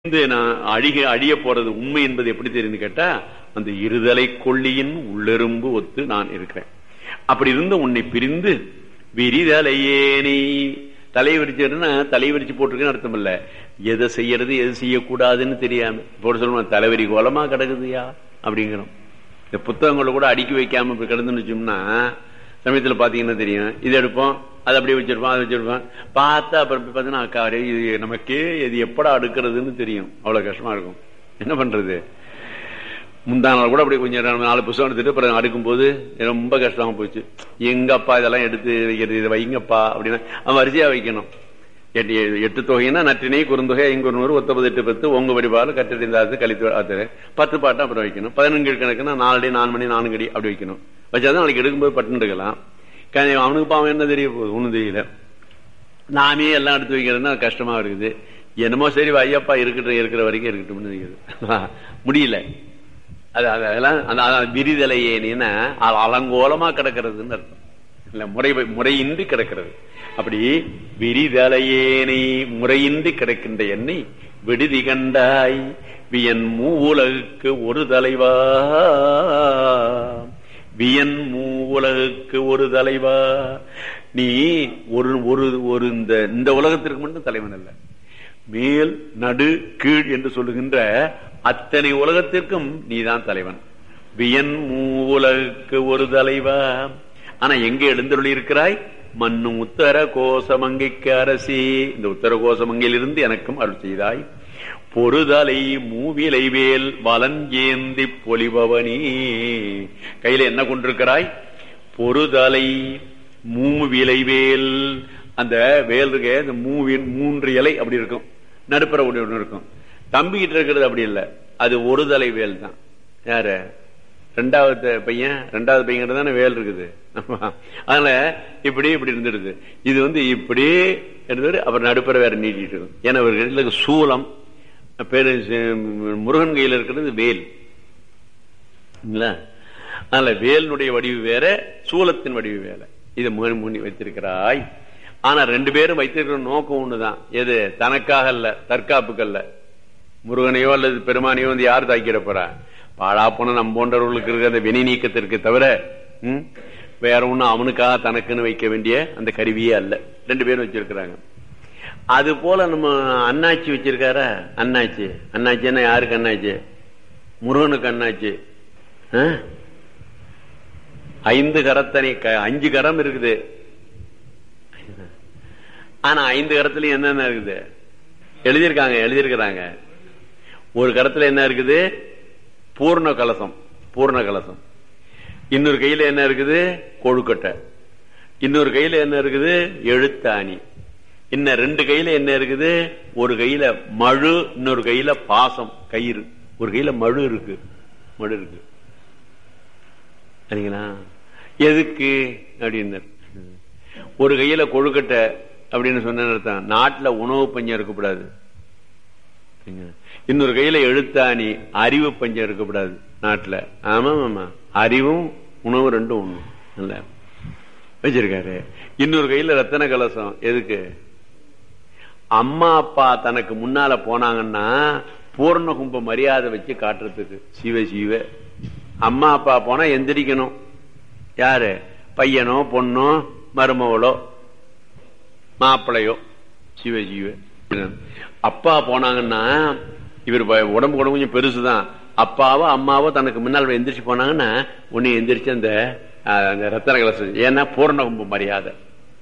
இந்த நான் அழிக அழிய போறது உண்மை என்பது எப்படி தெரியுது கேட்டா அந்த இருதலை கொள்ளியின் உள்ளெரும்பு ஒத்து நான் இருக்கிறேன் அப்படி இருந்த உன்னை பிரிந்து விரிதலையேனி தலை விரிச்சுன்னா தலை விரிச்சு போட்டிருக்கேன்னு அர்த்தம் இல்ல எதை செய்யறது எது செய்யக்கூடாதுன்னு தெரியாம போட சொல்லுவோம் தலைவரி கோலமா கிடக்குதுயா அப்படிங்கிறோம் இந்த புத்தகங்களை கூட அடுக்கி வைக்காம இப்ப கிடந்துன்னு வச்சோம்னா சமயத்துல பாத்தீங்கன்னா தெரியும் இது எடுப்போம் அதை அப்படியே வச்சிருப்போம் அதை வச்சிருப்போம் பார்த்தா அப்புறம் பார்த்தீங்கன்னா அக்கா அரே, இது நமக்கே இது எப்படா அடுக்கிறதுன்னு தெரியும் அவ்வளவு கஷ்டமா இருக்கும் என்ன பண்றது முந்தா நாள் கூட அப்படி கொஞ்சம் ரெண்டு நாலு புத்தகம் எடுத்துட்டு அப்புறம் அடுக்கும்போது ரொம்ப கஷ்டமா போச்சு எங்கப்பா இதெல்லாம் எடுத்து வைக்கிறது இதை வைங்கப்பா அப்படின்னா அவன் வரிசையா வைக்கணும் எட்டு எட்டு தொகைன்னா நற்றினை குறுந்தொகை ஐங்குறுநூறு ஒத்தபது எட்டு பத்து உங்க வடிவால் கட்டடிந்தாது கழித்து ஆத்துற பத்து பாட்டம் அப்புறம் வைக்கணும் பதினஞ்சு கணக்குன்னா நாலு அடி நாலு மணி நான்கு அடி அப்படி வைக்கணும் வச்சாதான் நாளைக்கு எடுக்கும்போது பட்டுன்னு எடுக்கலாம் க- அவனுக்கு பாவம் என்ன தெரிய போகுது ஒண்ணும் தெரியல நாமே எல்லாம் எடுத்து வைக்கிறதுன்னா கஷ்டமா இருக்குது என்னமோ சரி ஐயப்பா இருக்கட்டும் இருக்கிற வரைக்கும் இருக்கட்டும்னு இருக்குது முடியல அது அது- அதெல்லாம் அந்த அந்த விரிதலையேனா அது அலங்கோலமா கிடக்கிறதுன்னு அர்த்தம் இல்ல முறை முறையின்றி கிடக்கிறது அப்படி விரிதலையேனை முறையின்றி கிடக்கின்ற என்னை விடுதி கண்டாய் வியன் மூவுலகுக்கு ஒரு தலைவா வியன் மூவுலகுக்கு ஒரு தலைவா நீ ஒரு ஒரு ஒரு இந்த இந்த உலகத்திற்கு மட்டும் தலைவன் அல்ல மேல் நடு கீழ் என்று சொல்லுகின்ற அத்தனை உலகத்திற்கும் நீதான் தலைவன் வியன் மூவுலகுக்கு ஒரு தலைவா ஆனா எங்க எழுந்தருளி இருக்கிறாய் மண்ணும் உத்தர கோசமங்கைக்கு அரசி இந்த உத்தர கோசமங்கையிலிருந்து எனக்கும் அருள் செய்தாய் பொறுதலை மூவிலை வேல் வலன் ஏந்தி பொலிபவனி கையில என்ன கொண்டிருக்கிறாய் பொறுதலை மூவிலை வேல் அந்த வேல் இருக்க இந்த மூவின் மூன்று இலை அப்படி இருக்கும் நடுப்புற ஒண்ணு ஒண்ணு இருக்கும் தம்பிக்கிட்ட இருக்கிறது அப்படி இல்லை அது ஒரு தலை வேல் தான் யாரு ரெண்டாவது பையன் ரெண்டாவது பையன் தானே வேல் இருக்குது அதனால இப்படி இப்படி இருந்துடுது இது வந்து இப்படி இருந்தது அப்புறம் நடுப்புற வேற நீட்டிட்டு இருக்கும் ஏன்னா இவர்கள் சூலம் பேரு முருகன் கையில் இருக்கிறது வேல் இல்ல அதனால வேலினுடைய வடிவு வேற சூலத்தின் வடிவு வேற இதை முனி முனி வைத்திருக்கிறாய் ஆனா ரெண்டு பேரும் வைத்திருக்கிற நோக்கம் ஒண்ணுதான் எது தனக்காக அல்ல தற்காப்புக்கு அல்ல முருகனையோ அல்லது பெருமானையோ வந்து யார் தாக்கிட போறா பாழா போன நம்ம போன்றவர்களுக்கு இருக்கிற அந்த வினை நீக்கத்திற்கு தவிர ம், வேற ஒண்ணும் அவனுக்காக தனக்குன்னு வைக்க வேண்டிய அந்த கருவியே அல்ல ரெண்டு பேரும் வச்சிருக்கிறாங்க அது போல நம்ம அண்ணாச்சி வச்சிருக்காரா அண்ணாச்சி அண்ணாச்சின்னா யாருக்கு அண்ணாச்சி முருகனுக்கு அண்ணாச்சி ஆ? ஐந்து கரத்தனை க- அஞ்சு கரம் இருக்குது ஆனா ஐந்து கரத்துலயும் என்னென்ன இருக்குது எழுதியிருக்காங்க எழுதியிருக்கிறாங்க ஒரு கரத்துல என்ன இருக்குது பூர்ண கலசம் பூர்ண கலசம் இன்னொரு கையில என்ன இருக்குது கொழுக்கட்டை இன்னொரு கையில என்ன இருக்குது எழுத்தாணி இன்னும் ரெண்டு கையில என்ன இருக்குது ஒரு கையில மழு இன்னொரு கையில பாசம் கயிறு ஒரு கையில மழு இருக்கு மழு இருக்கு சரிங்களா எதுக்கு அப்படின்னு ஒரு கையில கொழுக்கட்டை அப்படின்னு சொன்ன அர்த்தம் நாட்டுல உணவு பஞ்சம் இருக்கக்கூடாது சரிங்களா? இன்னொரு கையில எழுத்தாணி அறிவு பஞ்சம் இருக்கக்கூடாது நாட்டுல ஆமா ஆமா அறிவும் உணவு ரெண்டும் ஒண்ணு இல்ல வச்சிருக்காரு இன்னொரு கையில ரத்தன கலசம் எதுக்கு அம்மா அப்பா தனக்கு முன்னால போனாங்கன்னா பூர்ண கும்ப மரியாதை வச்சு காட்டுறதுக்கு சிவ சிவ அம்மா அப்பா போனா எந்திரிக்கணும் யாரு பையனோ பொண்ணோ மருமவளோ மாப்பிளையோ சிவ சிவ அப்பா போனாங்கன்னா இவர் ப- உடம்பு கூட கொஞ்சம் பெருசுதான் அப்பாவோ அம்மாவோ தனக்கு முன்னால் எந்திரிச்சு போனாங்கன்னா உன்னை எந்திரிச்சு அந்த அஹ், அந்த ரத்தன கலசம் ஏன்னா பூர்ண கும்ப மரியாதை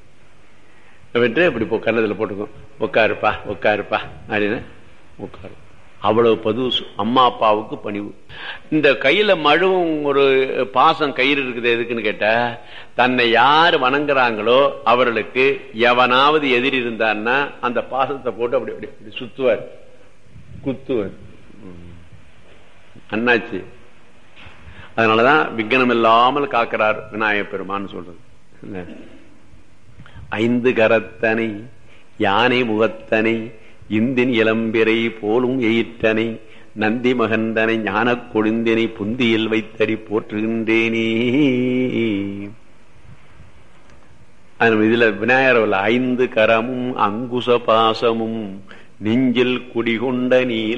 விட்டு இப்படி போ கன்னத்துல போட்டுக்கும் உட்காருப்பா உட்காருப்பா அப்படின்னு உட்காரு அவ்வளவு பது அம்மா அப்பாவுக்கு பணிவு இந்த கையில மழுவும் ஒரு பாசம் கயிறு இருக்குது எதுக்குன்னு கேட்டா தன்னை யார் வணங்குறாங்களோ அவர்களுக்கு எவனாவது எதிரி இருந்தான்னா அந்த பாசத்தை போட்டு அப்படி அப்படி அப்படி சுத்துவார் குத்துவார் ம். அண்ணாச்சி அதனாலதான் விக்னம் இல்லாமல் காக்கிறார் விநாயகப் பெருமான்னு சொல்றது இல்ல? ஐந்து கரத்தனை யானை முகத்தனை இந்தின் இளம்பிறை போலும் எயிற்றனை நந்தி மகந்தனை ஞானக் கொழுந்தினை புந்தியில் வைத்தடி போற்றுகின்றேனே அது இதுல விநாயகர் ஐந்து கரமும் அங்குச பாசமும் நெஞ்சில் குடிகொண்ட நீல